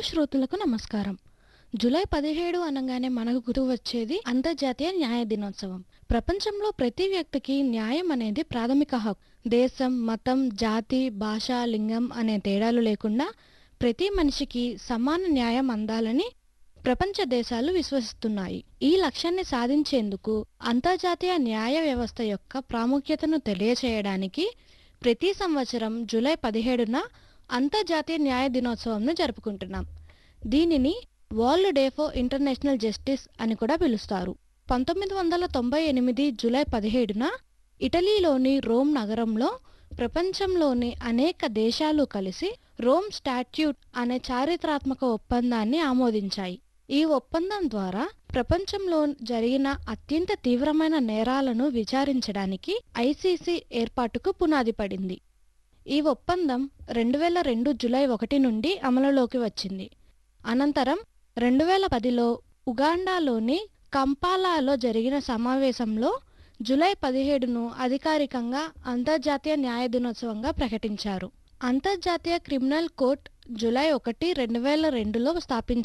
శ్రోతలకు నమస్కారం జూలై పదిహేడు అనగానే మనకు గుర్తు వచ్చేది అంతర్జాతీయ న్యాయ దినోత్సవం ప్రపంచంలో ప్రతి వ్యక్తికి న్యాయం అనేది ప్రాథమిక హక్కు దేశం మతం జాతి భాష లింగం అనే తేడాలు లేకుండా ప్రతి మనిషికి సమాన న్యాయం అందాలని ప్రపంచ దేశాలు విశ్వసిస్తున్నాయి ఈ లక్ష్యాన్ని సాధించేందుకు అంతర్జాతీయ న్యాయ వ్యవస్థ యొక్క ప్రాముఖ్యతను తెలియచేయడానికి ప్రతి సంవత్సరం జూలై పదిహేడున అంతర్జాతీయ న్యాయ దినోత్సవంను జరుపుకుంటున్నాం దీనిని world day for international justice అని కూడా పిలుస్తారు పంతొమ్మిది వందల తొంభై ఎనిమిది జూలై పదిహేడున ఇటలీలోని రోమ్ నగరంలో ప్రపంచంలోని అనేక దేశాలు కలిసి రోమ్ స్టాట్యూట్ అనే చారిత్రాత్మక ఒప్పందాన్ని ఆమోదించాయి ఈ ఒప్పందం ద్వారా ప్రపంచంలో జరిగిన అత్యంత తీవ్రమైన నేరాలను విచారించడానికి ఐసీసీ ఏర్పాటుకు పునాది పడింది ఈ ఒప్పందం రెండు వేల రెండు జూలై ఒకటి నుండి అమలులోకి వచ్చింది అనంతరం రెండు వేల పదిలో ఉగాండాలోని కంపాలాలో జరిగిన సమావేశంలో జూలై పదిహేడును అధికారికంగా అంతర్జాతీయ న్యాయ దినోత్సవంగా ప్రకటించారు అంతర్జాతీయ క్రిమినల్ కోర్ట్ జూలై ఒకటి రెండు వేల రెండులో స్థాపించారు